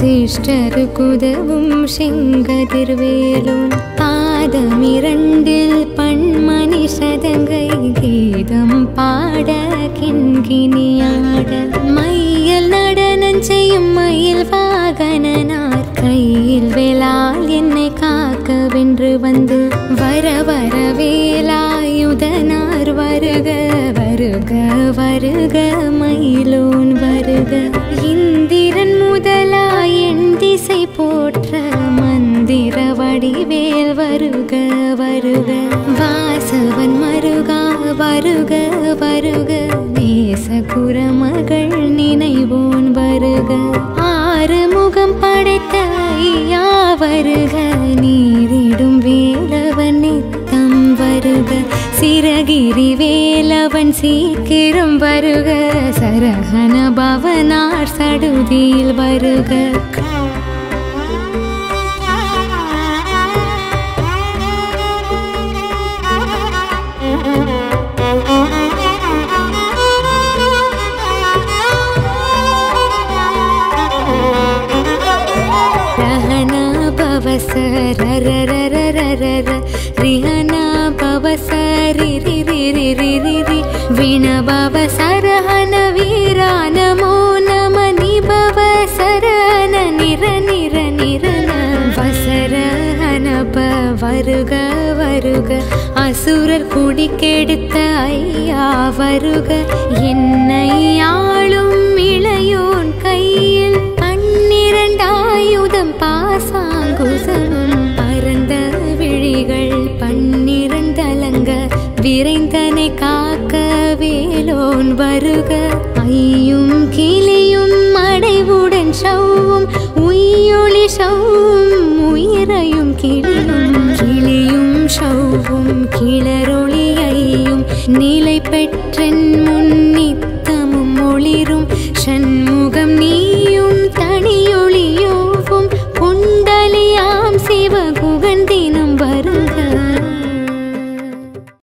சிஷ்டருக்குதவும் செங்கதிர்வேலோன் பாதமிரண்டில் பண்மணி சதங்கை கீதம் பாட கிண்கிணியாட மையல் நடனம் செய்யும் மயில் வாகனனார் கையில் வேளால் என்னை காக்க வென்று வந்து வர வர வேலாயுதனார் வருக வருக வருக மயிலோன் வருக இந்திரன் முதலாய் என் திசை போற்ற மந்திர வடிவேல் வருக வருக வாசவன் மருகா வருக வருக நேச குரமகள் நினைவோன் வருக ஆறு முகம் படைத்த ஐயா வருக நீரிடும் வேலவன் நித்தம் வருக சிறகிரி வேலவன் சீக்கிரம் வருக சரகண பவனார் சடுதியில் வருக ரஹனா பவசரரரரரரர ரிஹனா பவசரிரிரிரிரிரிரி விண பவசரஹன வீரா நமோ நம நிபவ சரண நிர நிர நிரன வசரஹனப வருக வருக அசுரர் குடிக்கெடுத்த ஐயா வருக என்னை ஆளும் இளையோன் கையில் பன்னிரண்டாயுதம் பாசாங்குசமும் பரந்த விழிகள் பன்னிரண்டலங்க விரைந்தனை காக்க வேலோன் வருக ஐயும் கிளியும் அடைவுடன் சவ்வும் உய்யொளி சவ்வும் உயிரையும் கிளியும் கிளியும் சவ்வும் கிளரொளியையும் நிலை பெற்றன் முன்